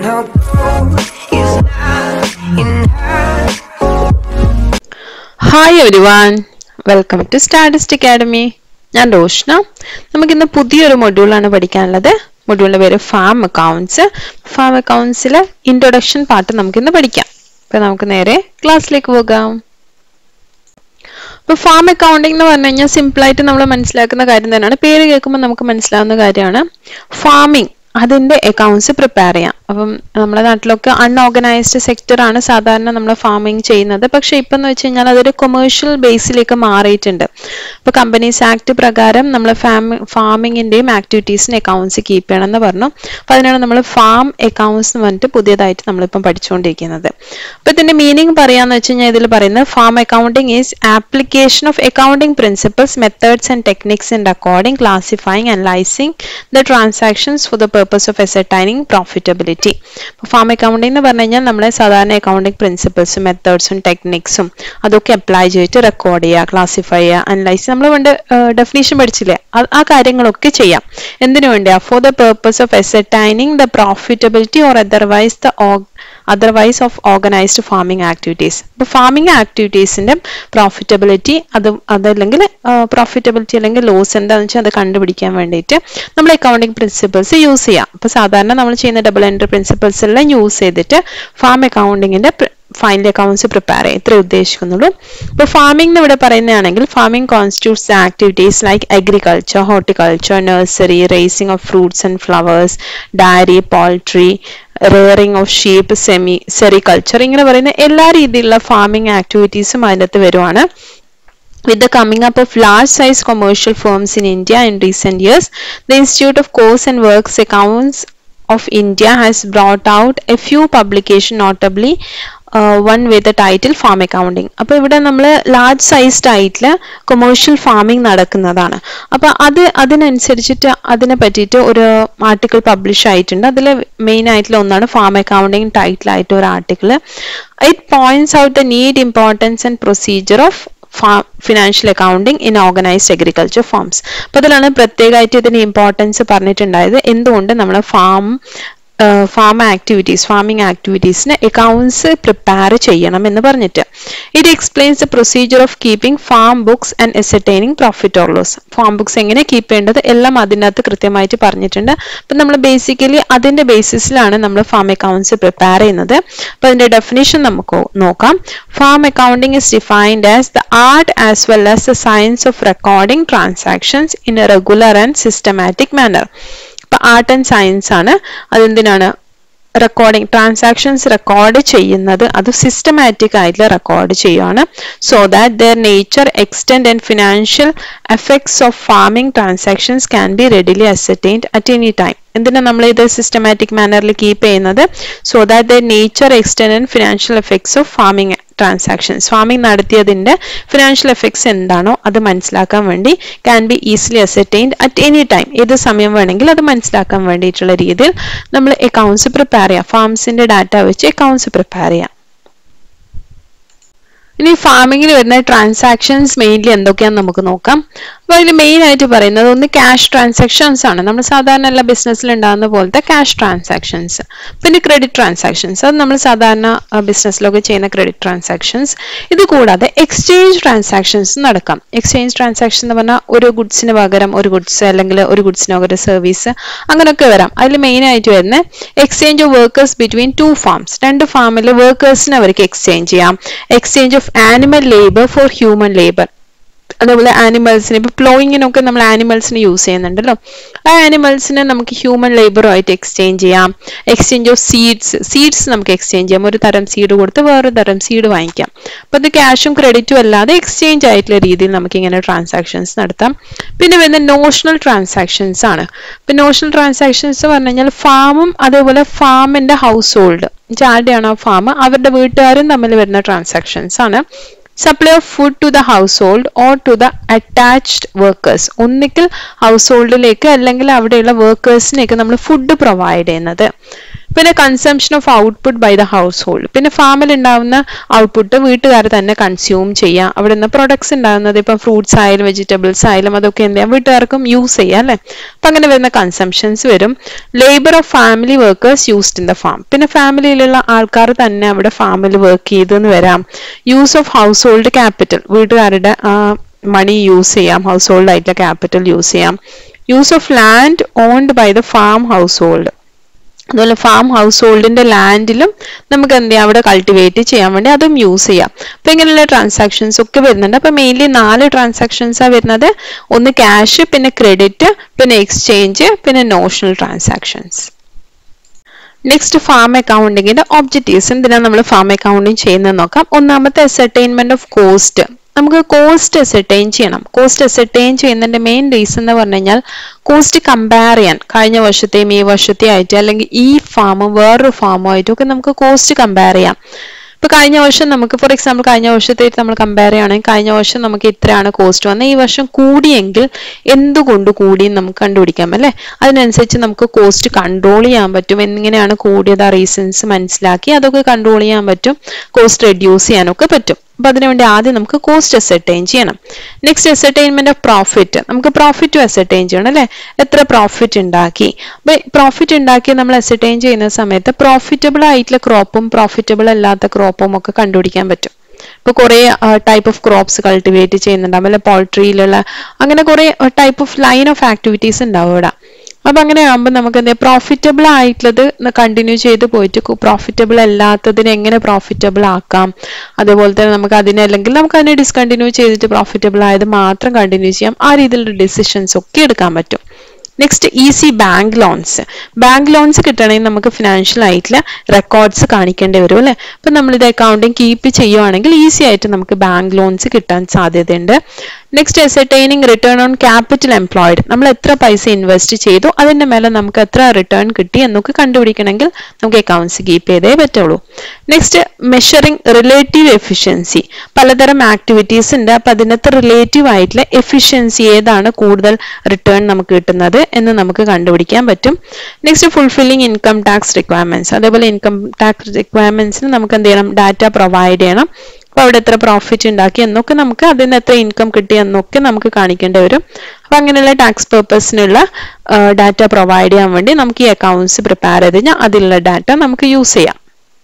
Now gold is not enough. Hi everyone welcome to statist academy ഞാൻ റോഷ്ന നമുക്കിന്ന് പുതിയൊരു മൊഡ്യൂളാണ് പഠിക്കാനുള്ളത് മൊഡ്യൂളിന്റെ പേര് ഫാം അക്കൗണ്ട്സ് ഫാം അക്കൗണ്ട്സിലെ ഇൻട്രൊഡക്ഷൻ പാർട്ട് നമുക്കിന്ന് പഠിക്കാം അപ്പൊ നമുക്ക് നേരെ ക്ലാസ്സിലേക്ക് പോകാം ഇപ്പൊ ഫാം അക്കൗണ്ടിംഗ് എന്ന് പറഞ്ഞു കഴിഞ്ഞാൽ സിമ്പിൾ ആയിട്ട് നമ്മൾ മനസ്സിലാക്കുന്ന കാര്യം തന്നെയാണ് പേര് കേൾക്കുമ്പോൾ നമുക്ക് മനസ്സിലാവുന്ന കാര്യമാണ് ഫാമിംഗ് അതിന്റെ അക്കൗണ്ട്സ് പ്രിപ്പയർ ചെയ്യാം അപ്പം നമ്മുടെ നാട്ടിലൊക്കെ അൺഓർഗനൈസ്ഡ് സെക്ടർ ആണ് സാധാരണ നമ്മൾ ഫാമിംഗ് ചെയ്യുന്നത് പക്ഷെ ഇപ്പം എന്ന് വെച്ച് കഴിഞ്ഞാൽ അതൊരു കൊമേഴ്ഷ്യൽ ബേസിലേക്ക് മാറിയിട്ടുണ്ട് ഇപ്പൊ കമ്പനീസ് ആക്ട് പ്രകാരം നമ്മൾ ഫാമി ഫാമിങ്ങിന്റെയും ആക്ടിവിറ്റീസിന് അക്കൗണ്ട്സ് കീപ്പ് ചെയ്യണം എന്ന് പറഞ്ഞു അപ്പൊ അതിനാണ് നമ്മൾ ഫാം അക്കൗണ്ട്സ് എന്ന് പറഞ്ഞിട്ട് പുതിയതായിട്ട് നമ്മളിപ്പം പഠിച്ചുകൊണ്ടിരിക്കുന്നത് അപ്പൊ ഇതിന്റെ മീനിങ് പറയാന്ന് വെച്ച് കഴിഞ്ഞാൽ ഇതിൽ പറയുന്നത് farm accounting is application of accounting principles methods and techniques in recording classifying analysing the transactions for the purpose of ascertaining profitability ഇപ്പോൾ ഫാം അക്കൗണ്ടിംഗ് എന്ന് പറഞ്ഞു കഴിഞ്ഞാൽ നമ്മളെ സാധാരണ അക്കൗണ്ടിംഗ് പ്രിൻസിപ്പിൾസും മെത്തേഡ്സും ടെക്നിക്സും അതൊക്കെ അപ്ലൈ ചെയ്തിട്ട് റെക്കോർഡ് ചെയ്യുക ക്ലാസിഫൈ ചെയ്യുക അനലൈസ് നമ്മൾ പണ്ട് ഡെഫിനേഷൻ പഠിച്ചില്ലേ ആ- ആ കാര്യങ്ങളൊക്കെ ചെയ്യാം എന്തിനു വേണ്ടിയാ for the purpose of ascertaining the profitability or otherwise the otherwise of organised farming activities ഇപ്പോൾ ഫാമിംഗ് ആക്ടിവിറ്റീസിന്റെ പ്രോഫിറ്റബിലിറ്റി അത് അതല്ലെങ്കിൽ പ്രോഫിറ്റബിലിറ്റി അല്ലെങ്കിൽ ലോസ് എന്താണെന്ന് വെച്ചാൽ അത് കണ്ടുപിടിക്കാൻ വേണ്ടിയിട്ട് നമ്മൾ അക്കൗണ്ടിങ് പ്രിൻസിപ്പിൾസ് യൂസ് ചെയ്യാം അപ്പോൾ സാധാരണ നമ്മൾ ചെയ്യുന്ന ഡബിൾ എൻട്രി പ്രിൻസിപ്പിൾസ് എല്ലാം യൂസ് ചെയ്തിട്ട് ഫാം അക്കൗണ്ടിങ്ങിന്റെ ഫൈനൽ അക്കൗണ്ട്സ് പ്രിപ്പയർ ചെയ്യാം ഇത്രേ ഉദ്ദേശിക്കുന്നുള്ളൂ ഇപ്പോൾ ഫാമിംഗ് ഇവിടെ പറയുന്നതാണെങ്കിൽ farming constitutes activities like agriculture horticulture nursery raising of fruits and flowers dairy poultry rearing of sheep semi sericulture ഇങ്ങനെ പറയുന്ന എല്ലാ രീതിയിലുള്ള ഫാമിംഗ് ആക്ടിവിറ്റീസും അതിനകത്ത് വരുവാണ് With the coming up of large size commercial firms in India in recent years, the Institute of Course and Works Accounts of India has brought out a few publications, notably uh, one with the title Farm Accounting. അപ്പോൾ ഇവിടെ നമ്മൾ large sized ആയിട്ടുള്ള commercial farming നടക്കുന്നതാണ് അപ്പോൾ അത് അതിനനുസരിച്ചിട്ട് അതിനെ പറ്റിയിട്ട് ഒരു ആർട്ടിക്കിൾ പബ്ലിഷ് ആയിട്ടുണ്ട് അതിൽ മെയിൻ ആയിട്ടുള്ള ഒന്നാണ് ഫാം അക്കൗണ്ടിങ് ടൈറ്റിൽ ആയിട്ട് ഒരു article it points out the need importance and procedure of financial accounting in organised agriculture farms അപ്പൊ അതിലാണ് പ്രത്യേകമായിട്ട് ഇതിന് ഇമ്പോർട്ടൻസ് പറഞ്ഞിട്ടുണ്ടായത് എന്തുകൊണ്ട് നമ്മൾ ഫാം ഫാം ആക്ടിവിറ്റീസ് ഫാമിംഗ് ആക്ടിവിറ്റീസിന് അക്കൗണ്ട്സ് പ്രിപ്പയർ ചെയ്യണം എന്ന് പറഞ്ഞിട്ട് it explains the procedure of keeping farm books and ascertaining profit or loss farm books എങ്ങനെ കീപ്പ് ചെയ്യേണ്ടത് എല്ലാം അതിനകത്ത് കൃത്യമായിട്ട് പറഞ്ഞിട്ടുണ്ട് അപ്പം നമ്മൾ ബേസിക്കലി അതിന്റെ ബേസിസിലാണ് നമ്മൾ ഫാം അക്കൗണ്ട്സ് പ്രിപ്പയർ ചെയ്യുന്നത് അപ്പൊ അതിന്റെ ഡെഫിനേഷൻ നമുക്ക് നോക്കാം farm accounting is defined as the art as well as the science of recording transactions in a regular and systematic manner ഇപ്പൊ ആർട്ട് ആൻഡ് സയൻസ് ആണ് അതെന്തിനാണ് റെക്കോർഡിംഗ് ട്രാൻസാക്ഷൻസ് റെക്കോർഡ് ചെയ്യുന്നത് അത് സിസ്റ്റമാറ്റിക് ആയിട്ടുള്ള റെക്കോർഡ് ചെയ്യുകയാണ് so that their nature extent and financial effects of farming transactions can be readily ascertained at any time എന്തിനാ നമ്മൾ ഇത് സിസ്റ്റമാറ്റിക് മാനറിൽ കീപ്പ് ചെയ്യുന്നത് so that the nature extent and financial effects of farming transactions farming നടത്തിയതിന്റെ financial effects എന്താണോ അത് മനസ്സിലാക്കാൻ വേണ്ടി can be easily ascertained at any time ഏത് സമയം വേണമെങ്കിൽ അത് മനസ്സിലാക്കാൻ വേണ്ടിയിട്ടുള്ള രീതിയിൽ നമ്മൾ അക്കൗണ്ട്സ് പ്രിപ്പയർ ചെയ്യാം ഫാംസിന്റെ ഡാറ്റ വെച്ച് അക്കൗണ്ട്സ് പ്രിപ്പയർ ചെയ്യാം ഇനി ഫാമിങ്ങിൽ വരുന്ന ട്രാൻസാക്ഷൻസ് മെയിൻലി എന്തൊക്കെയാണെന്ന് നമുക്ക് നോക്കാം അപ്പോൾ അതിൽ മെയിൻ ആയിട്ട് പറയുന്നത് ഒന്ന് ക്യാഷ് ട്രാൻസാക്ഷൻസ് ആണ് നമ്മൾ സാധാരണ എല്ലാ ബിസിനസ്സിൽ ഉണ്ടാകുന്ന പോലത്തെ ക്യാഷ് ട്രാൻസാക്ഷൻസ് പിന്നെ ക്രെഡിറ്റ് ട്രാൻസാക്ഷൻസ് അത് നമ്മൾ സാധാരണ ബിസിനസ്സിലൊക്കെ ചെയ്യുന്ന ക്രെഡിറ്റ് ട്രാൻസാക്ഷൻസ് ഇത് കൂടാതെ എക്സ്ചേഞ്ച് ട്രാൻസാക്ഷൻസ് നടക്കാം എക്സ്ചേഞ്ച് ട്രാൻസാക്ഷൻ എന്ന് പറഞ്ഞാൽ ഒരു ഗുഡ്സിന് പകരം ഒരു ഗുഡ്സ് അല്ലെങ്കിൽ ഒരു ഗുഡ്സിന് പകരം സർവീസ് അങ്ങനെയൊക്കെ വരാം അതിൽ മെയിൻ ആയിട്ട് വരുന്ന exchange of workers between two farms രണ്ട് ഫാമിൽ വർക്കേഴ്സിന് അവർക്ക് എക്സ്ചേഞ്ച് ചെയ്യാം exchange of animal labour for human labour അതേപോലെ ആനിമൽസിന് ഇപ്പൊ പ്ലോയിങ്ങിനൊക്കെ നമ്മൾ ആനിമൽസിന് യൂസ് ചെയ്യുന്നുണ്ടല്ലോ ആ ആനിമൽസിനെ നമുക്ക് ഹ്യൂമൻ ലേബറുമായിട്ട് എക്സ്ചേഞ്ച് ചെയ്യാം എക്സ്ചേഞ്ച് ഓഫ് സീഡ്സ് സീഡ്സ് നമുക്ക് എക്സ്ചേഞ്ച് ചെയ്യാം ഒരു തരം സീഡ് കൊടുത്ത് വേറൊരു തരം സീഡ് വാങ്ങിക്കാം അപ്പൊ ഇത് ക്യാഷും ക്രെഡിറ്റും അല്ലാതെ എക്സ്ചേഞ്ച് ആയിട്ടുള്ള രീതിയിൽ നമുക്ക് ഇങ്ങനെ ട്രാൻസാക്ഷൻസ് നടത്താം പിന്നെ വരുന്ന നോഷണൽ ട്രാൻസാക്ഷൻസ് ആണ് ഇപ്പൊ നോഷണൽ ട്രാൻസാക്ഷൻസ് പറഞ്ഞു കഴിഞ്ഞാൽ ഫാമും അതേപോലെ ഫാമിന്റെ ഹൗസ് ഹോൾഡ് ആരുടെയാണ് ആ ഫാം അവരുടെ വീട്ടുകാരും തമ്മിൽ വരുന്ന ട്രാൻസാക്ഷൻസ് ആണ് supply of food to the household or to the attached workers ഒന്നിക്കൽ ഹൗസ് ഹോൾഡിലേക്ക് അല്ലെങ്കിൽ അവിടെയുള്ള വർക്കേഴ്സിനേക്ക് നമ്മൾ ഫുഡ് പ്രൊവൈഡ് ചെയ്യുന്നത് പിന്നെ consumption of output by the household പിന്നെ ഫാമിൽ ഉണ്ടാവുന്ന ഔട്ട്പുട്ട് വീട്ടുകാർ തന്നെ കൺസ്യൂം ചെയ്യാം അവിടെ നിന്ന് പ്രൊഡക്ട്സ് ഉണ്ടാകുന്നത് ഇപ്പം ഫ്രൂട്ട്സ് ആയാലും വെജിറ്റബിൾസ് ആയാലും അതൊക്കെ എന്ത് ചെയ്യാം വീട്ടുകാർക്കും യൂസ് ചെയ്യാം അല്ലേ അപ്പൊ അങ്ങനെ വരുന്ന കൺസംഷൻസ് വരും labour of family workers used in the farm പിന്നെ ഫാമിലിയിലുള്ള ആൾക്കാർ തന്നെ അവിടെ ഫാമിൽ വർക്ക് ചെയ്തെന്ന് വരാം use of household capital വീട്ടുകാരുടെ മണി യൂസ് ചെയ്യാം ഹൗസ് ഹോൾഡ് ആയിട്ടുള്ള ക്യാപിറ്റൽ യൂസ് ചെയ്യാം use of land owned by the farm household അതുപോലെ ഫാം ഹൗസ് ഹോൾഡിന്റെ ലാൻഡിലും നമുക്ക് എന്ത് ചെയ്യാം അവിടെ കൾട്ടിവേറ്റ് ചെയ്യാൻ വേണ്ടി അതും യൂസ് ചെയ്യാം അപ്പൊ ഇങ്ങനെയുള്ള ട്രാൻസാക്ഷൻസ് ഒക്കെ വരുന്നുണ്ട് അപ്പൊ മെയിൻലി നാല് ട്രാൻസാക്ഷൻസ് ആ വരുന്നത് ഒന്ന് ക്യാഷ് പിന്നെ ക്രെഡിറ്റ് പിന്നെ എക്സ്ചേഞ്ച് പിന്നെ നോഷണൽ ട്രാൻസാക്ഷൻസ് നെക്സ്റ്റ് ഫാം അക്കൗണ്ടിങ്ങിന്റെ ഒബ്ജക്റ്റീവ്സ് എന്തിനാണ് നമ്മൾ ഫാം അക്കൗണ്ടിങ് ചെയ്യുന്നത് നോക്കാം ഒന്നാമത്തെ അസർടൈൻമെന്റ് ഓഫ് കോസ്റ്റ് നമുക്ക് കോസ്റ്റ് അസർടൈൻ ചെയ്യണം കോസ്റ്റ് അസർടൈൻ ചെയ്യുന്നതിന്റെ മെയിൻ റീസൺ എന്ന് പറഞ്ഞു കഴിഞ്ഞാൽ കോസ്റ്റ് കമ്പയർ ചെയ്യാൻ കഴിഞ്ഞ വർഷത്തെയും ഈ വർഷത്തെയും ആയിട്ട് അല്ലെങ്കിൽ ഈ ഫാമും വേറൊരു ഫാമും ആയിട്ടും ഒക്കെ നമുക്ക് കോസ്റ്റ് കമ്പയർ ചെയ്യാം ഇപ്പൊ കഴിഞ്ഞ വർഷം നമുക്ക് ഫോർ എക്സാമ്പിൾ കഴിഞ്ഞ വർഷത്തേക്ക് നമ്മൾ കമ്പയർ ചെയ്യുകയാണെങ്കിൽ കഴിഞ്ഞ വർഷം നമുക്ക് ഇത്രയാണ് കോസ്റ്റ് വന്നത് ഈ വർഷം കൂടിയെങ്കിൽ എന്തുകൊണ്ട് കൂടി എന്ന് നമുക്ക് കണ്ടുപിടിക്കാം അല്ലെ അതിനനുസരിച്ച് നമുക്ക് കോസ്റ്റ് കൺട്രോൾ ചെയ്യാൻ പറ്റും എങ്ങനെയാണ് കൂടിയത് ആ റീസൺസ് മനസ്സിലാക്കി അതൊക്കെ കൺട്രോൾ ചെയ്യാൻ പറ്റും കോസ്റ്റ് റെഡ്യൂസ് ചെയ്യാനൊക്കെ പറ്റും അപ്പൊ അതിനുവേണ്ടി ആദ്യം നമുക്ക് കോസ്റ്റ് അസർട്ടൈൻ ചെയ്യണം നെക്സ്റ്റ് അസർട്ടൈൻമെന്റ് ഓഫ് പ്രോഫിറ്റ് നമുക്ക് പ്രോഫിറ്റ് അസർട്ടൈൻ ചെയ്യണം അല്ലെ എത്ര പ്രോഫിറ്റ് ഉണ്ടാക്കി അപ്പൊ പ്രോഫിറ്റ് ഉണ്ടാക്കി നമ്മൾ അസർട്ടൈൻ ചെയ്യുന്ന സമയത്ത് പ്രോഫിറ്റബിൾ ആയിട്ടുള്ള ക്രോപ്പും പ്രോഫിറ്റബിൾ അല്ലാത്ത ക്രോപ്പും ഒക്കെ കണ്ടുപിടിക്കാൻ പറ്റും ഇപ്പൊ കുറെ ടൈപ്പ് ഓഫ് ക്രോപ്സ് കൾട്ടിവേറ്റ് ചെയ്യുന്നുണ്ടാവും അല്ലെ പോൾട്രിയിലുള്ള അങ്ങനെ കുറെ type of line of activities ഉണ്ടാവും ഇവിടെ അപ്പൊ അങ്ങനെ ആകുമ്പോൾ നമുക്ക് എന്താ പ്രോഫിറ്റബിൾ ആയിട്ടുള്ളത് കണ്ടിന്യൂ ചെയ്ത് പോയിട്ട് പ്രോഫിറ്റബിൾ അല്ലാത്തതിനെ എങ്ങനെ പ്രോഫിറ്റബിൾ ആക്കാം അതേപോലെ തന്നെ നമുക്ക് അതിനെ അല്ലെങ്കിൽ നമുക്ക് അതിനെ ഡിസ്കണ്ടിന്യൂ ചെയ്തിട്ട് പ്രോഫിറ്റബിൾ ആയത് മാത്രം കണ്ടിന്യൂ ചെയ്യാം ആ രീതിയിലുള്ള ഡിസിഷൻസ് ഒക്കെ എടുക്കാൻ പറ്റും next easy bank loans bank loans കിട്ടണമെങ്കിൽ നമുക്ക് ഫിനാൻഷ്യൽ ആയിട്ടുള്ള റെക്കോർഡ്സ് കാണിക്കേണ്ടി വരും അല്ലെ അപ്പൊ നമ്മൾ ഇത് അക്കൗണ്ടിങ് കീപ്പ് ചെയ്യുവാണെങ്കിൽ ഈസി ആയിട്ട് നമുക്ക് ബാങ്ക് ലോൺസ് കിട്ടാൻ സാധ്യതയുണ്ട് next ascertaining return on capital employed നമ്മൾ എത്ര പൈസ ഇൻവെസ്റ്റ് ചെയ്തു അതിന്റെ മേലെ നമുക്ക് എത്ര റിട്ടേൺ കിട്ടി എന്നൊക്കെ കണ്ടുപിടിക്കണമെങ്കിൽ നമുക്ക് അക്കൗണ്ട്സ് കീപ്പ് ചെയ്തേ പറ്റുള്ളൂ നെക്സ്റ്റ് മെഷറിംഗ് റിലേറ്റീവ് എഫിഷ്യൻസി പലതരം ആക്ടിവിറ്റീസ് ഉണ്ട് അപ്പൊ അതിനകത്ത് റിലേറ്റീവ് ആയിട്ടുള്ള എഫിഷ്യൻസി ഏതാണ് കൂടുതൽ റിട്ടേൺ നമുക്ക് കിട്ടുന്നത് എന്ന് നമുക്ക് കണ്ടുപിടിക്കാൻ പറ്റും next fulfilling income tax requirements അതേപോലെ ഇൻകം ടാക്സ് റിക്വയർമെന്റ്സിന് നമുക്ക് എന്ത് ചെയ്യണം ഡാറ്റ പ്രൊവൈഡ് ചെയ്യണം അപ്പൊ അവിടെ എത്ര പ്രോഫിറ്റ് ഉണ്ടാക്കി എന്നൊക്കെ നമുക്ക് അതിൽ നിന്ന് എത്ര ഇൻകം കിട്ടി എന്നൊക്കെ നമുക്ക് കാണിക്കേണ്ടി വരും അപ്പൊ അങ്ങനെയുള്ള ടാക്സ് പേർപ്പസിനുള്ള ഡാറ്റ പ്രൊവൈഡ് ചെയ്യാൻ വേണ്ടി നമുക്ക് ഈ അക്കൗണ്ട്സ് പ്രിപ്പയർ ചെയ്ത് കഴിഞ്ഞാൽ അതിലുള്ള ഡാറ്റ നമുക്ക് യൂസ് ചെയ്യാം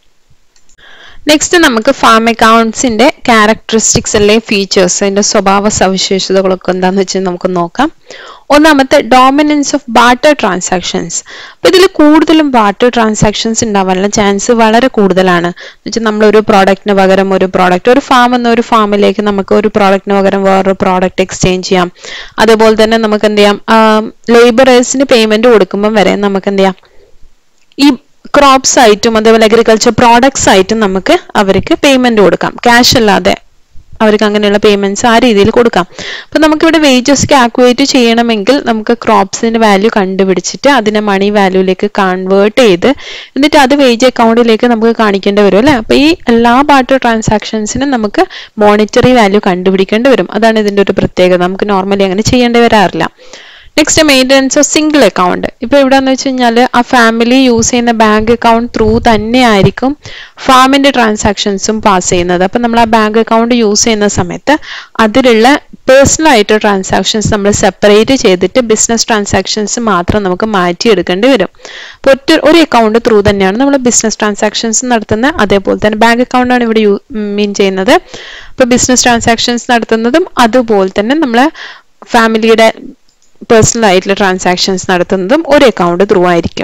നെക്സ്റ്റ് നമുക്ക് ഫാം അക്കൗണ്ട്സിന്റെ ക്യാരക്ടറിസ്റ്റിക്സ് അല്ലെങ്കിൽ ഫീച്ചേഴ്സ് അതിന്റെ സ്വഭാവ സവിശേഷതകളൊക്കെ എന്താന്ന് വെച്ചാൽ നമുക്ക് നോക്കാം ഒന്നാമത്തെ ഡോമിനൻസ് ഓഫ് ബാർട്ടർ ട്രാൻസാക്ഷൻസ് അപ്പൊ ഇതിൽ കൂടുതലും ബാർട്ടർ ട്രാൻസാക്ഷൻസ് ഉണ്ടാവാനുള്ള ചാൻസ് വളരെ കൂടുതലാണ് വെച്ചാൽ നമ്മൾ ഒരു പ്രോഡക്റ്റിന് പകരം ഒരു പ്രോഡക്റ്റ് ഒരു ഫാം എന്ന ഒരു ഫാമിലേക്ക് നമുക്ക് ഒരു പ്രോഡക്റ്റിന് പകരം വേറൊരു പ്രോഡക്റ്റ് എക്സ്ചേഞ്ച് ചെയ്യാം അതുപോലെ തന്നെ നമുക്ക് എന്ത് ചെയ്യാം ലേബറേഴ്സിന് പേയ്മെന്റ് കൊടുക്കുമ്പോൾ വരെ നമുക്ക് എന്ത് ചെയ്യാം ഈ ക്രോപ്സ് ആയിട്ടും അതേപോലെ അഗ്രികൾച്ചർ പ്രോഡക്ട്സ് ആയിട്ടും നമുക്ക് അവർക്ക് പേയ്മെന്റ് കൊടുക്കാം ക്യാഷ് അല്ലാതെ അവർക്ക് അങ്ങനെയുള്ള പേയ്മെന്റ്സ് ആ രീതിയിൽ കൊടുക്കാം അപ്പൊ നമുക്കിവിടെ വേജസ് കാൽക്കുലേറ്റ് ചെയ്യണമെങ്കിൽ നമുക്ക് ക്രോപ്സിന്റെ വാല്യൂ കണ്ടുപിടിച്ചിട്ട് അതിനെ മണി വാല്യൂലേക്ക് കൺവേർട്ട് ചെയ്ത് എന്നിട്ട് അത് വേജ് അക്കൗണ്ടിലേക്ക് നമുക്ക് കാണിക്കേണ്ടി വരും അല്ലെ അപ്പൊ ഈ എല്ലാ ബാർട്ടർ ട്രാൻസാക്ഷൻസിനും നമുക്ക് മോണിറ്ററി വാല്യൂ കണ്ടുപിടിക്കേണ്ടി വരും അതാണ് ഇതിന്റെ ഒരു പ്രത്യേകത നമുക്ക് നോർമലി അങ്ങനെ ചെയ്യേണ്ടി വരാറില്ല next maintenance of single account ഇപ്പൊ ഇവിടെ എന്ന് വെച്ച് കഴിഞ്ഞാൽ ആ ഫാമിലി യൂസ് ചെയ്യുന്ന ബാങ്ക് അക്കൗണ്ട് ത്രൂ തന്നെയായിരിക്കും ഫാമിന്റെ ട്രാൻസാക്ഷൻസും പാസ് ചെയ്യുന്നത് അപ്പൊ നമ്മൾ ആ ബാങ്ക് അക്കൗണ്ട് യൂസ് ചെയ്യുന്ന സമയത്ത് അതിലുള്ള പേഴ്സണൽ ആയിട്ട് ട്രാൻസാക്ഷൻസ് നമ്മൾ സെപ്പറേറ്റ് ചെയ്തിട്ട് ബിസിനസ് ട്രാൻസാക്ഷൻസ് മാത്രം നമുക്ക് മാറ്റിയെടുക്കേണ്ടി വരും അപ്പോൾ ഒറ്റ ഒരു അക്കൗണ്ട് ത്രൂ തന്നെയാണ് നമ്മൾ ബിസിനസ് ട്രാൻസാക്ഷൻസ് നടത്തുന്നത് അതേപോലെ തന്നെ ബാങ്ക് അക്കൗണ്ടാണ് ഇവിടെ മീൻ ചെയ്യുന്നത് അപ്പോൾ ബിസിനസ് ട്രാൻസാക്ഷൻസ് നടത്തുന്നതും അതുപോലെ തന്നെ നമ്മൾ ഫാമിലിയുടെ പേഴ്സണൽ ആയിട്ടുള്ള ട്രാൻസാക്ഷൻസ് നടത്തുന്നതും ഒരു അക്കൗണ്ട് ത്രൂ ആയിരിക്കും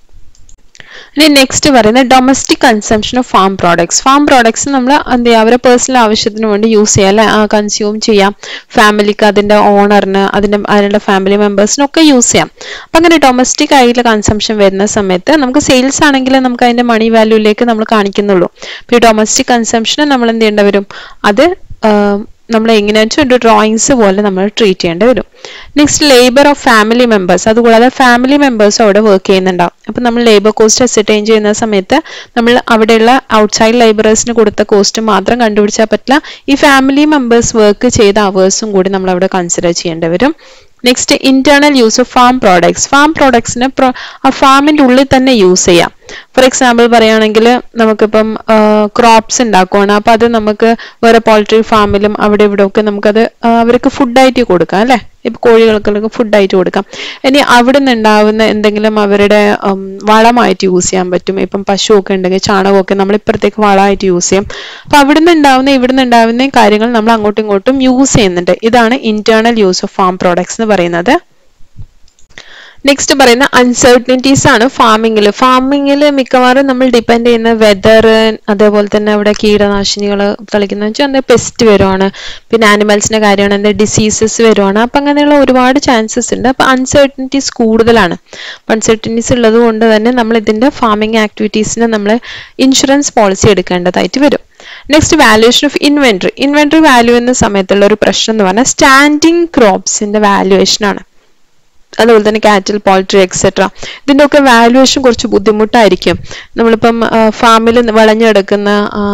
ഇനി നെക്സ്റ്റ് പറയുന്നത് domestic consumption of farm products farm products നമ്മൾ എന്ത് ചെയ്യുക അവരെ പേഴ്സണൽ ആവശ്യത്തിന് വേണ്ടി യൂസ് ചെയ്യാം അല്ലെ കൺസ്യൂം ചെയ്യാം ഫാമിലിക്ക് അതിന്റെ ഓണറിന് അതിന്റെ അതിനുള്ള ഫാമിലി മെമ്പേഴ്സിനൊക്കെ യൂസ് ചെയ്യാം അപ്പൊ അങ്ങനെ ഡൊമസ്റ്റിക് ആയിട്ടുള്ള കൺസംഷൻ വരുന്ന സമയത്ത് നമുക്ക് സെയിൽസ് ആണെങ്കിൽ നമുക്ക് അതിന്റെ മണി വാല്യൂലേക്ക് നമ്മൾ കാണിക്കുന്നുള്ളൂ അപ്പൊ ഈ ഡൊമസ്റ്റിക് കൺസംഷന് നമ്മൾ എന്ത് ചെയ്യേണ്ടി വരും അത് നമ്മൾ എങ്ങനെയാണെന്ന് വെച്ചാൽ ഒരു ഡ്രോയിങ്സ് പോലെ നമ്മൾ ട്രീറ്റ് ചെയ്യേണ്ടി വരും next labour of family members അതുകൂടാതെ ഫാമിലി മെമ്പേഴ്സ് അവിടെ വർക്ക് ചെയ്യുന്നുണ്ടാവും അപ്പം നമ്മൾ ലേബർ കോസ്റ്റ് അസെറ്റൈൻ ചെയ്യുന്ന സമയത്ത് നമ്മൾ അവിടെയുള്ള ഔട്ട്സൈഡ് ലേബറേഴ്സിന് കൊടുത്ത കോസ്റ്റ് മാത്രം കണ്ടുപിടിച്ചാൽ പറ്റില്ല ഈ ഫാമിലി മെമ്പേഴ്സ് വർക്ക് ചെയ്ത അവേഴ്സും കൂടി നമ്മൾ അവിടെ കൺസിഡർ ചെയ്യേണ്ടി വരും next internal use of farm products farm പ്രോഡക്ട്സിന് ആ ഫാമിന്റെ ഉള്ളിൽ തന്നെ യൂസ് ചെയ്യാം ഫോർ എക്സാമ്പിൾ പറയുകയാണെങ്കിൽ നമുക്കിപ്പം ക്രോപ്സ് ഉണ്ടാക്കുവാണ് അപ്പൊ അത് നമുക്ക് വേറെ പോൾട്രി ഫാമിലും അവിടെ ഇവിടെ ഒക്കെ നമുക്കത് ആ, അവർക്ക് ഫുഡായിട്ട് കൊടുക്കാം അല്ലെ ഇപ്പൊ കോഴികൾക്കൊക്കെ ഫുഡായിട്ട് കൊടുക്കാം ഇനി അവിടെ നിന്ന് ഉണ്ടാവുന്ന എന്തെങ്കിലും അവരുടെ ഉം, വളമായിട്ട് യൂസ് ചെയ്യാൻ പറ്റും ഇപ്പം പശുവൊക്കെ ഉണ്ടെങ്കിൽ ചാണകമൊക്കെ നമ്മൾ ഇപ്പുറത്തേക്ക് വളമായിട്ട് യൂസ് ചെയ്യും അപ്പൊ അവിടുന്ന് ഉണ്ടാവുന്ന ഇവിടുന്ന് ഉണ്ടാവുന്ന കാര്യങ്ങൾ നമ്മൾ അങ്ങോട്ടും ഇങ്ങോട്ടും യൂസ് ചെയ്യുന്നുണ്ട് ഇതാണ് internal use of farm products എന്ന് പറയുന്നത് നെക്സ്റ്റ് പറയുന്ന അൺസർട്ടനിറ്റീസ് ആണ് ഫാമിങ്ങിൽ ഫാമിങ്ങിൽ മിക്കവാറും നമ്മൾ ഡിപ്പെൻഡ് ചെയ്യുന്ന വെതർ അതേപോലെ തന്നെ അവിടെ കീടനാശിനികൾ കളിക്കുന്ന വെച്ചാൽ എന്താ പെസ്റ്റ് വരുവാണ് പിന്നെ ആനിമൽസിന്റെ കാര്യമാണ് എന്താ ഡിസീസസ് വരുവാണ് അപ്പൊ അങ്ങനെയുള്ള ഒരുപാട് ചാൻസസ് ഉണ്ട് അപ്പൊ അൺസർട്ടനിറ്റീസ് കൂടുതലാണ് അൺസർട്ടനിറ്റീസ് ഉള്ളത് കൊണ്ട് തന്നെ നമ്മൾ ഇതിന്റെ ഫാമിംഗ് ആക്ടിവിറ്റീസിന് നമ്മൾ ഇൻഷുറൻസ് പോളിസി എടുക്കേണ്ടതായിട്ട് വരും next valuation of inventory inventory value എന്ന സമയത്തുള്ള ഒരു പ്രശ്നം എന്ന് പറഞ്ഞാൽ സ്റ്റാൻഡിങ് ക്രോപ്സിന്റെ വാല്യുവേഷൻ ആണ് അതുപോലെ തന്നെ കാറ്റിൽ പോൾട്രി എക്സെട്ര ഇതിന്റെ ഒക്കെ വാല്യുവേഷൻ കുറച്ച് ബുദ്ധിമുട്ടായിരിക്കും നമ്മളിപ്പം ഫാമിൽ വിളഞ്ഞെടുക്കുന്ന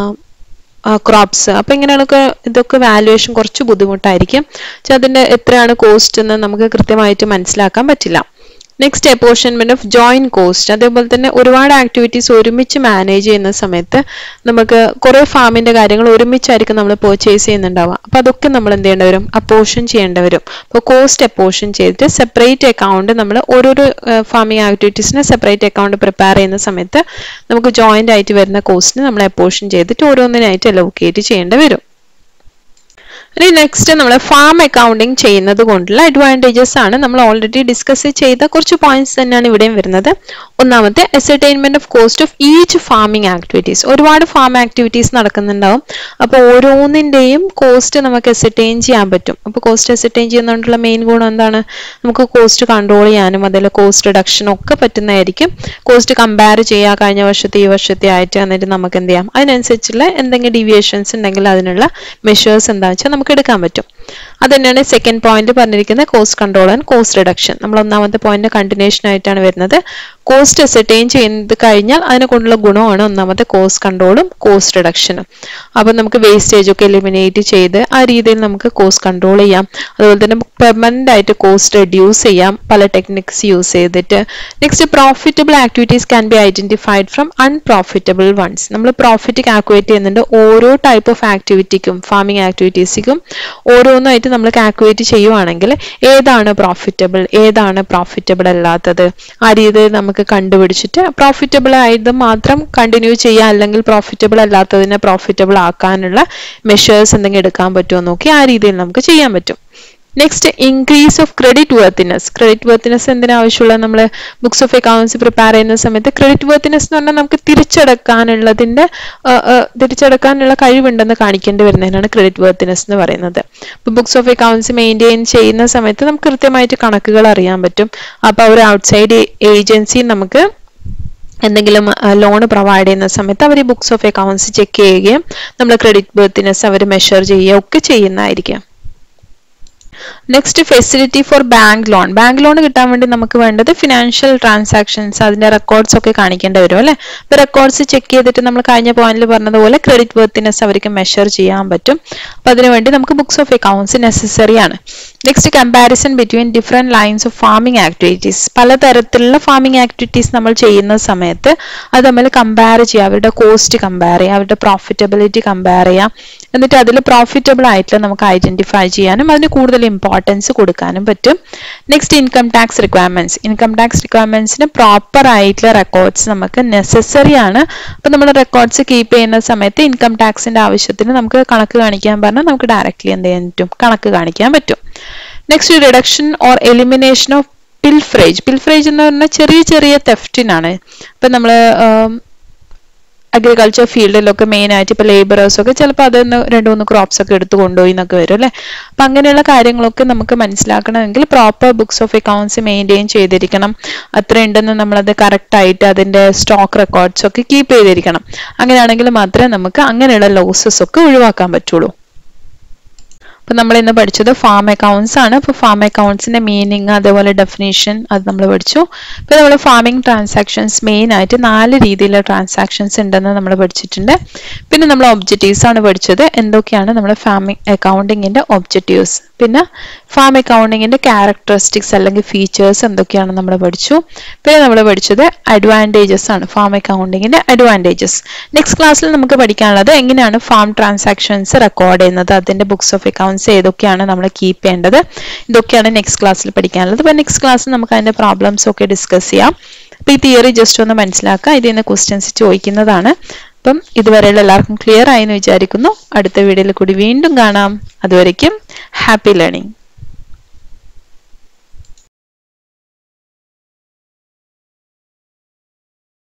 ക്രോപ്സ് അപ്പൊ ഇങ്ങനെയൊക്കെ ഇതൊക്കെ വാല്യുവേഷൻ കുറച്ച് ബുദ്ധിമുട്ടായിരിക്കും പക്ഷെ അതിന്റെ എത്രയാണ് കോസ്റ്റ് എന്ന് നമുക്ക് കൃത്യമായിട്ട് മനസ്സിലാക്കാൻ പറ്റില്ല next apportionment of joint cost അതേപോലെ തന്നെ ഒരുപാട് ആക്ടിവിറ്റീസ് ഒരുമിച്ച് മാനേജ് ചെയ്യുന്ന സമയത്ത് നമുക്ക് കുറെ ഫാമിന്റെ കാര്യങ്ങൾ ഒരുമിച്ചായിരിക്കും നമ്മൾ പർച്ചേസ് ചെയ്യുന്നുണ്ടാവുക അപ്പൊ അതൊക്കെ നമ്മൾ എന്ത് ചെയ്യേണ്ടി വരും അപ്പോർഷൻ ചെയ്യേണ്ടി വരും അപ്പോൾ കോസ്റ്റ് അപ്പോർഷൻ ചെയ്തിട്ട് സെപ്പറേറ്റ് അക്കൗണ്ട് നമ്മൾ ഓരോരോ ഫാമിംഗ് ആക്ടിവിറ്റീസിന് സെപ്പറേറ്റ് അക്കൗണ്ട് പ്രിപ്പയർ ചെയ്യുന്ന സമയത്ത് നമുക്ക് ജോയിന്റ് ആയിട്ട് വരുന്ന കോസ്റ്റിന് നമ്മൾ അപ്പോർഷൻ ചെയ്തിട്ട് ഓരോന്നിനായിട്ട് അലോക്കേറ്റ് ചെയ്യേണ്ടി വരും ഇനി നെക്സ്റ്റ് നമ്മൾ ഫാം അക്കൗണ്ടിങ് ചെയ്യുന്നത് കൊണ്ടുള്ള അഡ്വാൻറ്റേജസ് ആണ് നമ്മൾ ഓൾറെഡി ഡിസ്കസ് ചെയ്ത കുറച്ച് പോയിന്റ്സ് തന്നെയാണ് ഇവിടെയും വരുന്നത് ഒന്നാമത്തെ ascertainment of cost of each farming activities ഒരുപാട് ഫാം ആക്ടിവിറ്റീസ് നടക്കുന്നുണ്ടാവും അപ്പോൾ ഓരോന്നിന്റെയും കോസ്റ്റ് നമുക്ക് എസർടൈൻ ചെയ്യാൻ പറ്റും അപ്പോൾ കോസ്റ്റ് എസർടൈൻ ചെയ്യുന്നതുകൊണ്ടുള്ള മെയിൻ ഗുണം എന്താണ് നമുക്ക് കോസ്റ്റ് കൺട്രോൾ ചെയ്യാനും അതിൽ കോസ്റ്റ് റിഡക്ഷനും ഒക്കെ പറ്റുന്നതായിരിക്കും കോസ്റ്റ് കമ്പയർ ചെയ്യുക കഴിഞ്ഞ വർഷത്തെ ഈ വർഷത്തെ ആയിട്ട് എന്നിട്ട് നമുക്ക് എന്ത് ചെയ്യാം അതിനനുസരിച്ചുള്ള എന്തെങ്കിലും ഡീവിയേഷൻസ് ഉണ്ടെങ്കിൽ അതിനുള്ള മെഷേഴ്സ് എന്താ വെച്ചാൽ നമുക്ക് എടുക്കാൻ പറ്റും അത് തന്നെയാണ് സെക്കൻഡ് പോയിന്റ് പറഞ്ഞിരിക്കുന്നത് cost control and cost reduction നമ്മൾ ഒന്നാമത്തെ പോയിന്റ് കണ്ടിന്യൂഷൻ ആയിട്ടാണ് വരുന്നത് കോസ്റ്റ് എസർടൈൻ ചെയ്യുന്നത് കഴിഞ്ഞാൽ അതിനെ കൊണ്ടുള്ള ഗുണമാണ് ഒന്നാമത്തെ കോസ്റ്റ് കൺട്രോളും കോസ്റ്റ് റിഡക്ഷനും അപ്പൊ നമുക്ക് വേസ്റ്റേജ് ഒക്കെ എലിമിനേറ്റ് ചെയ്ത് ആ രീതിയിൽ നമുക്ക് കോസ്റ്റ് കൺട്രോൾ ചെയ്യാം അതുപോലെ തന്നെ പെർമനന്റ് ആയിട്ട് കോസ്റ്റ് റെഡ്യൂസ് ചെയ്യാം പല ടെക്നിക്സ് യൂസ് ചെയ്തിട്ട് next profitable activities can be identified from unprofitable ones നമ്മൾ പ്രോഫിറ്റ് കാൽക്കുലേറ്റ് ചെയ്യുന്നുണ്ട് ഓരോ ടൈപ്പ് ഓഫ് ആക്ടിവിറ്റിക്കും ഫാമിംഗ് ആക്ടിവിറ്റീസിക്കും ഓരോന്നായിട്ട് നമ്മൾ കാൽക്കുലേറ്റ് ചെയ്യുവാണെങ്കിൽ ഏതാണ് പ്രോഫിറ്റബിൾ ഏതാണ് പ്രോഫിറ്റബിൾ അല്ലാത്തത് ആ രീതിയിൽ നമുക്ക് കണ്ടുപിടിച്ചിട്ട് പ്രോഫിറ്റബിൾ ആയത് മാത്രം കണ്ടിന്യൂ ചെയ്യുക അല്ലെങ്കിൽ പ്രോഫിറ്റബിൾ അല്ലാത്തതിനെ പ്രോഫിറ്റബിൾ ആക്കാനുള്ള മെഷേഴ്സ് എന്തെങ്കിലും എടുക്കാൻ പറ്റുമോ നോക്കി ആ രീതിയിൽ നമുക്ക് ചെയ്യാൻ പറ്റും next increase of creditworthiness creditworthiness എന്തിനാ ആവശ്യമുള്ള നമ്മൾ ബുക്സ് ഓഫ് അക്കൗണ്ട്സ് പ്രിപ്പയർ ചെയ്യുന്ന സമയത്ത് ക്രെഡിറ്റ് വർത്തിനെസ് എന്ന് പറഞ്ഞാൽ നമുക്ക് തിരിച്ചടക്കാനുള്ളതിന്റെ ആ, ആ, തിരിച്ചടക്കാനുള്ള കഴിവുണ്ടെന്ന് കാണിക്കേണ്ടി വരുന്നതിനാണ് ക്രെഡിറ്റ് വർത്തിനെസ് എന്ന് പറയുന്നത് ഇപ്പൊ ബുക്സ് ഓഫ് അക്കൗണ്ട്സ് മെയിൻറ്റെയിൻ ചെയ്യുന്ന സമയത്ത് നമുക്ക് കൃത്യമായിട്ട് കണക്കുകൾ അറിയാൻ പറ്റും അപ്പൊ ഒരു ഔട്ട്സൈഡ് ഏജൻസി നമുക്ക് എന്തെങ്കിലും ലോൺ പ്രൊവൈഡ് ചെയ്യുന്ന സമയത്ത് അവർ ബുക്സ് ഓഫ് അക്കൗണ്ട്സ് ചെക്ക് ചെയ്യുകയും നമ്മൾ ക്രെഡിറ്റ് ബർത്തിനെസ് അവർ മെഷർ ചെയ്യുകയും ഒക്കെ ചെയ്യുന്നതായിരിക്കും next facility for bank loan bank loan കിട്ടാൻ വേണ്ടി നമുക്ക് വേണ്ടത് ഫിനാൻഷ്യൽ ട്രാൻസാക്ഷൻസ് അതിന്റെ റെക്കോർഡ്സ് ഒക്കെ കാണിക്കേണ്ടി വരും അല്ലെ അപ്പൊ റെക്കോർഡ്സ് ചെക്ക് ചെയ്തിട്ട് നമ്മൾ കഴിഞ്ഞ പോയിന്റിൽ പറഞ്ഞതുപോലെ ക്രെഡിറ്റ് വർത്തിനെസ് അവർക്ക് മെഷർ ചെയ്യാൻ പറ്റും അപ്പൊ അതിനുവേണ്ടി നമുക്ക് ബുക്സ് ഓഫ് അക്കൗണ്ട്സ് നെസസറി ആണ് next comparison between different lines of farming activities പലതരത്തിലുള്ള ഫാമിംഗ് ആക്ടിവിറ്റീസ് നമ്മൾ ചെയ്യുന്ന സമയത്ത് അത് നമ്മൾ കമ്പയർ ചെയ്യുക അവരുടെ കോസ്റ്റ് കമ്പയർ ചെയ്യുക അവരുടെ പ്രോഫിറ്റബിലിറ്റി കമ്പയർ ചെയ്യാം എന്നിട്ട് അതിൽ പ്രോഫിറ്റബിൾ ആയിട്ടുള്ള നമുക്ക് ഐഡന്റിഫൈ ചെയ്യാനും അതിന് കൂടുതൽ ഇമ്പോർട്ടൻസ് കൊടുക്കാനും പറ്റും next income tax requirements income tax റിക്വയർമെന്റ്സിന് പ്രോപ്പർ ആയിട്ടുള്ള റെക്കോർഡ്സ് നമുക്ക് നെസസറി ആണ് അപ്പൊ നമ്മൾ റെക്കോർഡ്സ് കീപ്പ് ചെയ്യുന്ന സമയത്ത് ഇൻകം ടാക്സിന്റെ ആവശ്യത്തിന് നമുക്ക് കണക്ക് കാണിക്കാൻ പറഞ്ഞാൽ നമുക്ക് ഡയറക്റ്റ്ലി എന്ത് ചെയ്യാൻ പറ്റും കണക്ക് കാണിക്കാൻ പറ്റും next reduction or elimination of pilferage pilferage എന്ന് പറഞ്ഞാൽ ചെറിയ ചെറിയ തെഫ്റ്റിനാണ് ഇപ്പൊ നമ്മൾ അഗ്രികൾച്ചർ ഫീൽഡിലൊക്കെ മെയിൻ ആയിട്ട് ഇപ്പൊ ലേബറേഴ്സ് ഒക്കെ ചിലപ്പോൾ അതൊന്ന് രണ്ട് മൂന്ന് ക്രോപ്സ് ഒക്കെ എടുത്ത് കൊണ്ടുപോയി എന്നൊക്കെ വരും അല്ലെ അപ്പൊ അങ്ങനെയുള്ള കാര്യങ്ങളൊക്കെ നമുക്ക് മനസ്സിലാക്കണമെങ്കിൽ proper books of accounts maintain ചെയ്തിരിക്കണം അത്ര ഉണ്ടെന്ന് നമ്മളത് കറക്റ്റ് ആയിട്ട് അതിന്റെ സ്റ്റോക്ക് റെക്കോർഡ്സ് ഒക്കെ കീപ്പ് ചെയ്തിരിക്കണം അങ്ങനെയാണെങ്കിൽ മാത്രമേ നമുക്ക് അങ്ങനെയുള്ള ലോസസ് ഒക്കെ ഒഴിവാക്കാൻ പറ്റുള്ളൂ അപ്പോൾ നമ്മൾ ഇന്ന് പഠിച്ചത് ഫാം അക്കൗണ്ട്സ് ആണ് അപ്പോൾ ഫാം അക്കൗണ്ട്സിന്റെ മീനിങ് അതേപോലെ ഡെഫിനേഷൻ അത് നമ്മൾ പഠിച്ചു ഇപ്പോൾ നമ്മൾ ഫാമിംഗ് ട്രാൻസാക്ഷൻസ് മെയിൻ ആയിട്ട് നാല് രീതിയിലുള്ള ട്രാൻസാക്ഷൻസ് ഉണ്ടെന്ന് നമ്മൾ പഠിച്ചിട്ടുണ്ട് പിന്നെ നമ്മൾ ഒബ്ജക്റ്റീവ്സ് ആണ് പഠിച്ചത് എന്തൊക്കെയാണ് നമ്മുടെ ഫാമിംഗ് അക്കൗണ്ടിങ്ങിന്റെ ഒബ്ജക്റ്റീവ്സ് പിന്നെ ഫാം അക്കൗണ്ടിങ്ങിന്റെ ക്യാരക്ടറിസ്റ്റിക്സ് അല്ലെങ്കിൽ ഫീച്ചേഴ്സ് എന്തൊക്കെയാണ് നമ്മൾ പഠിച്ചു പിന്നെ നമ്മൾ പഠിച്ചത് അഡ്വാൻറ്റേജസ് ആണ് ഫാം അക്കൗണ്ടിങ്ങിന്റെ അഡ്വാൻറ്റേജസ് നെക്സ്റ്റ് ക്ലാസ്സിൽ നമുക്ക് പഠിക്കാനുള്ളത് എങ്ങനെയാണ് ഫാം ട്രാൻസാക്ഷൻസ് റെക്കോർഡ് ചെയ്യുന്നത് അതിന്റെ ബുക്സ് ഓഫ് അക്കൗണ്ട്സ് ഏതൊക്കെയാണ് നമ്മൾ കീപ്പ് ചെയ്യേണ്ടത് ഇതൊക്കെയാണ് നെക്സ്റ്റ് ക്ലാസ്സിൽ പഠിക്കാനുള്ളത് അപ്പോൾ നെക്സ്റ്റ് ക്ലാസ്സിൽ നമുക്ക് അതിന്റെ പ്രോബ്ലംസ് ഒക്കെ ഡിസ്കസ് ചെയ്യാം അപ്പോൾ ഈ തിയറി ജസ്റ്റ് ഒന്ന് മനസ്സിലാക്കുക ഇതിൽ നിന്ന് ക്വസ്റ്റ്യൻസ് ചോദിക്കുന്നതാണ് അപ്പം ഇതുവരെയുള്ള എല്ലാവർക്കും ക്ലിയർ ആയി എന്ന് വിചാരിക്കുന്നു അടുത്ത വീഡിയോയിൽ കൂടി വീണ്ടും കാണാം അതുവരയ്ക്കും ഹാപ്പി ലേണിംഗ്